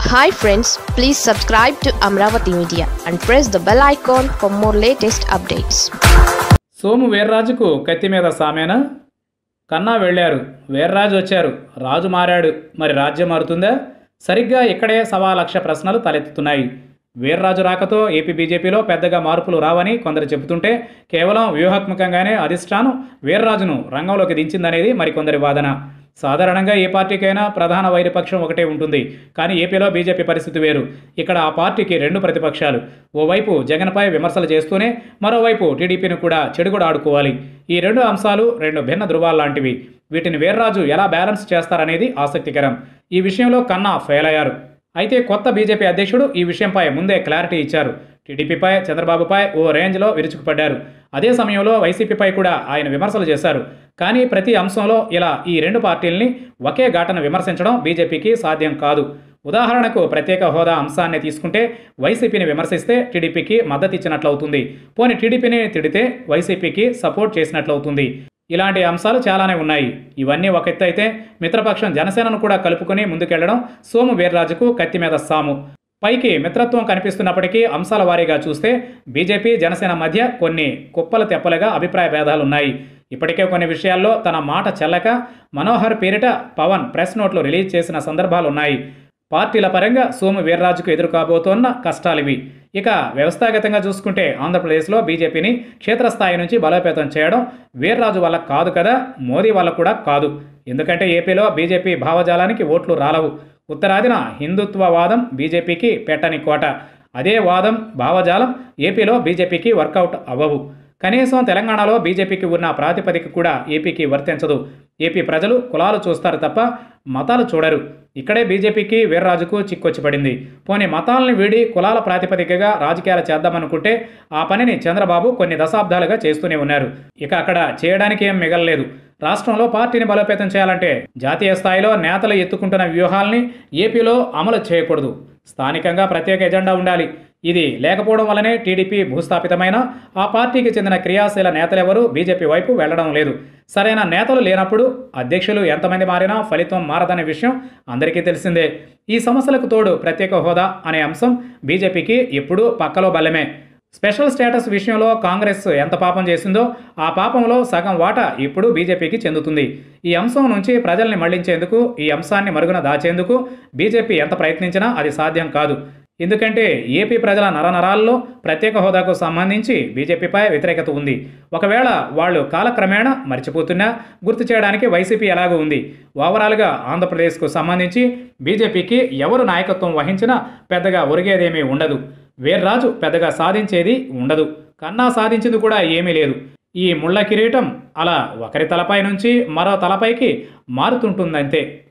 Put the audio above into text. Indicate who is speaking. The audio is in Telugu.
Speaker 1: hi friends please subscribe to Amaravati media and press the bell icon for more latest updates
Speaker 2: Somu వీర్రాజుకు కత్తి మీద సామేనా కన్నా వెళ్ళారు వీర్రాజు వచ్చారు రాజు మారాడు మరి రాజ్యం మారుతుందా సరిగ్గా ఇక్కడే సవా లక్ష ప్రశ్నలు తలెత్తుతున్నాయి వీర్రాజు రాకతో ఏపీ బీజేపీలో పెద్దగా మార్పులు రావని కొందరు చెబుతుంటే కేవలం వ్యూహాత్మకంగానే అధిష్టానం వీర్రాజును రంగంలోకి దించిందనేది మరికొందరి వాదన సాధారణంగా ఏ పార్టీకైనా ప్రధాన వైరపక్షం ఒకటే ఉంటుంది కానీ ఏపీలో బీజేపీ పరిస్థితి వేరు ఇక్కడ ఆ పార్టీకి రెండు ప్రతిపక్షాలు ఓవైపు జగన్పై విమర్శలు చేస్తూనే మరోవైపు టీడీపీని కూడా చెడుగుడు ఆడుకోవాలి ఈ రెండు అంశాలు రెండు భిన్న ధృవాలు లాంటివి వీటిని వీర్రాజు ఎలా బ్యాలెన్స్ చేస్తారనేది ఆసక్తికరం ఈ విషయంలో కన్నా ఫెయిల్ అయ్యారు అయితే కొత్త బీజేపీ అధ్యక్షుడు ఈ విషయంపై ముందే క్లారిటీ ఇచ్చారు టీడీపీపై చంద్రబాబుపై ఓ రేంజ్లో విరుచుకుపడ్డారు అదే సమయంలో వైసీపీపై కూడా ఆయన విమర్శలు చేశారు కానీ ప్రతి అంశంలో ఇలా ఈ రెండు పార్టీల్ని ఒకే ఘాటను విమర్శించడం బీజేపీకి సాధ్యం కాదు ఉదాహరణకు ప్రత్యేక హోదా అంశాన్ని తీసుకుంటే వైసీపీని విమర్శిస్తే టీడీపీకి మద్దతు ఇచ్చినట్లవుతుంది పోని టీడీపీని తిడితే వైసీపీకి సపోర్ట్ చేసినట్లవుతుంది ఇలాంటి అంశాలు చాలానే ఉన్నాయి ఇవన్నీ ఒక ఎత్తు అయితే మిత్రపక్షం జనసేనను కూడా కలుపుకొని ముందుకెళ్లడం సోము వీర్రాజుకు కత్తి మీద సాము పైకి మిత్రత్వం కనిపిస్తున్నప్పటికీ అంశాల వారీగా చూస్తే బీజేపీ జనసేన మధ్య కొన్ని కుప్పల తెప్పలుగా అభిప్రాయ భేదాలున్నాయి ఇప్పటికే కొన్ని విషయాల్లో తన మాట చెల్లక మనోహర్ పేరిట పవన్ ప్రెస్ నోట్లు రిలీజ్ చేసిన సందర్భాలున్నాయి పార్టీల పరంగా సోము వీర్రాజుకు ఎదురు కాబోతోన్న కష్టాలివి ఇక వ్యవస్థాగతంగా చూసుకుంటే ఆంధ్రప్రదేశ్లో బీజేపీని క్షేత్రస్థాయి నుంచి బలోపేతం చేయడం వీర్రాజు వల్ల కాదు కదా మోదీ వల్ల కూడా కాదు ఎందుకంటే ఏపీలో బీజేపీ భావజాలానికి ఓట్లు రాలవు ఉత్తరాదిన హిందుత్వవాదం బీజేపీకి పెట్టని కోట అదే వాదం భావజాలం ఏపీలో బీజేపీకి వర్కౌట్ అవ్వవు కనీసం తెలంగాణలో బీజేపీకి ఉన్న ప్రాతిపదిక కూడా ఏపీకి వర్తించదు ఏపీ ప్రజలు కులాలు చూస్తారు తప్ప మతాలు చూడరు ఇక్కడే బీజేపీకి వీర్రాజుకు చిక్కొచ్చి పడింది పోనీ మతాలను వీడి కులాల ప్రాతిపదికగా రాజకీయాలు చేద్దామనుకుంటే ఆ పనిని చంద్రబాబు కొన్ని దశాబ్దాలుగా చేస్తూనే ఉన్నారు ఇక అక్కడ చేయడానికి ఏం మిగలలేదు రాష్ట్రంలో పార్టీని బలోపేతం చేయాలంటే జాతీయ స్థాయిలో నేతలు ఎత్తుకుంటున్న వ్యూహాల్ని ఏపీలో అమలు చేయకూడదు స్థానికంగా ప్రత్యేక ఎజెండా ఉండాలి ఇది లేకపోవడం వల్లనే టీడీపీ భూస్థాపితమైన ఆ పార్టీకి చెందిన క్రియాశీల నేతలెవరూ బీజేపీ వైపు వెళ్లడం లేదు సరైన నేతలు లేనప్పుడు అధ్యక్షులు ఎంతమంది మారినా ఫలితం మారదనే విషయం అందరికీ తెలిసిందే ఈ సమస్యలకు తోడు ప్రత్యేక హోదా అనే అంశం బీజేపీకి ఎప్పుడూ పక్కలో బల్లమే స్పెషల్ స్టేటస్ విషయంలో కాంగ్రెస్ ఎంత పాపం చేసిందో ఆ పాపంలో సగం వాటా ఇప్పుడు బీజేపీకి చెందుతుంది ఈ అంశం నుంచి ప్రజల్ని మళ్లించేందుకు ఈ అంశాన్ని మరుగున దాచేందుకు బీజేపీ ఎంత ప్రయత్నించినా అది సాధ్యం కాదు ఎందుకంటే ఏపీ ప్రజల నరనరాల్లో ప్రత్యేక హోదాకు సంబంధించి బీజేపీపై వ్యతిరేకత ఉంది ఒకవేళ వాళ్ళు కాలక్రమేణా మర్చిపోతున్నా గుర్తు చేయడానికి వైసీపీ ఎలాగో ఉంది ఓవరాల్గా ఆంధ్రప్రదేశ్కు సంబంధించి బీజేపీకి ఎవరు నాయకత్వం వహించినా పెద్దగా ఒరిగేదేమీ ఉండదు వీర్రాజు పెద్దగా సాధించేది ఉండదు కన్నా సాధించింది కూడా ఏమీ లేదు ఈ ముళ్ళ కిరీటం అలా ఒకరి తలపై నుంచి మరో తలపైకి మారుతుంటుందంతే